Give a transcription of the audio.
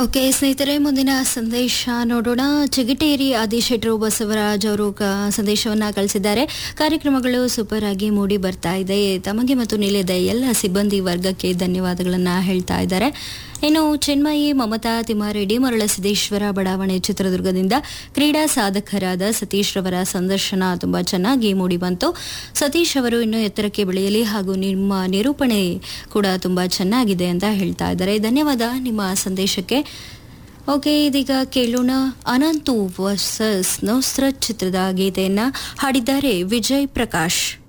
okay ಸ್ನೇಹಿತರೆ ಮುಂದಿನ ಸಂದೇಶ ನೋಡೋಣ ಚಿಗಟೇರಿ ಆದಿಶೆಟ್ರು ಬಸವರಾಜ್ ಅವರು ಕ ಸಂದೇಶವನ್ನ ಕಳಿಸಿದ್ದಾರೆ ಕಾರ್ಯಕ್ರಮಗಳು ಸೂಪರ್ ಆಗಿ ಮೂಡಿ ಬರ್ತಾ ಇದೆ ತಮಗೆ ಮತ್ತು ನಿಲಯದ ಎಲ್ಲ ಸಿಬ್ಬಂದಿ ವರ್ಗಕ್ಕೆ ಧನ್ಯವಾದಗಳನ್ನ ಹೇಳ್ತಾ ಇದ್ದಾರೆ ಇನ್ನು ಚಿನ್ಮಯಿ ಮಮತಾ ತಿಮ್ಮಾರೆಡ್ಡಿ ಮರಳ ಸಿದ್ದೇಶ್ವರ ಬಡಾವಣೆ ಚಿತ್ರದುರ್ಗದಿಂದ ಕ್ರೀಡಾ ಸಾಧಕರಾದ ಸತೀಶ್ ರವರ ಸಂದರ್ಶನ ತುಂಬಾ ಚೆನ್ನಾಗಿ ಮೂಡಿ ಬಂತು ಸತೀಶ್ ಅವರು ಇನ್ನೂ ಎತ್ತರಕ್ಕೆ ಬೆಳೆಯಲಿ ಹಾಗೂ ನಿಮ್ಮ ನಿರೂಪಣೆ ಕೂಡ ತುಂಬಾ ಚೆನ್ನಾಗಿದೆ ಅಂತ ಹೇಳ್ತಾ ಇದ್ದಾರೆ ಧನ್ಯವಾದ ನಿಮ್ಮ ಸಂದೇಶಕ್ಕೆ ಓಕೆ ಇದೀಗ ಕೇಳೋಣ ಅನಂತು ವರ್ಸಸ್ ನೌಸ್ರತ್ ಚಿತ್ರದ ಗೀತೆಯನ್ನ ಹಾಡಿದ್ದಾರೆ ವಿಜಯ್ ಪ್ರಕಾಶ್